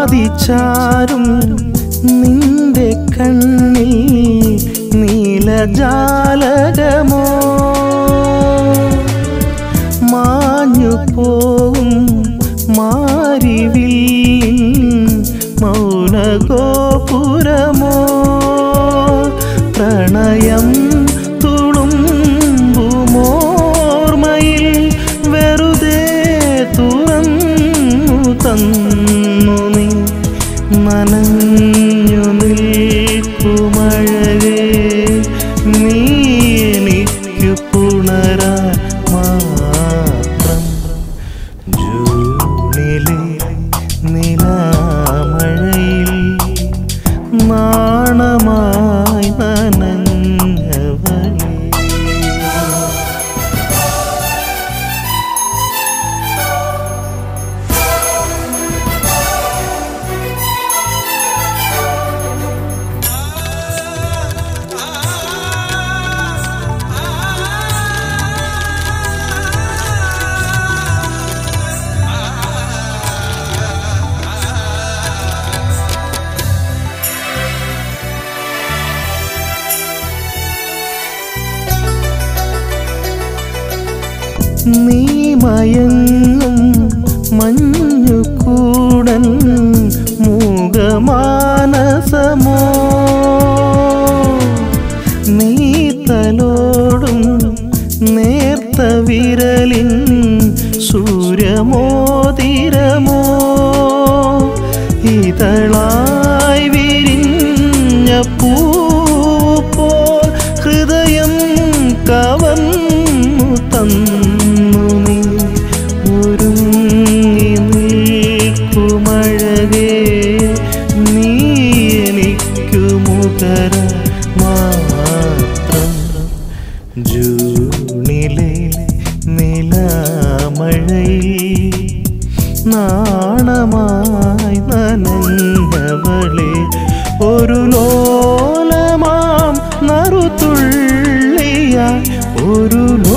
പാതിച്ചാരും നിന്റെ കണ്ണിൽ നീലജാലകമോ മാഞ്ഞു പോവും മാരിവില്ലിൻ മൗനഗോപുരമോ പ്രണയം തുളുമ്പുമോർമയിൽ വെറുതെ തുറന്നു തന്നു നീ നനഞ്ഞു നിൽക്കുമഴകേ നീ എനിക്കു പുണരാ മാത്രം ജൂണിലെ നിലാമഴയിൽ നാണമായി നനഞ്ഞവളേ നീ മയങ്ങും മഞ്ഞുകൂടൻ മൂകമാനസമോ നീ തലോടും നേർത്ത വിരലിൻ സൂര്യമോതിരമോ ഇതളായി വിരിഞ്ഞ പൂപ്പോൾ ഹൃദയം കവർന്നു തന്നു നീ ഒരുങ്ങി നിൽക്കുമഴകേ നീ എനിക്കു മുഖര മാത്രം ജൂണിലെ നിലാമഴയിൽ നാണമായി നനഞ്ഞവളെ ഒരു ലോലമാം നറുതുള്ളിയ ഒരു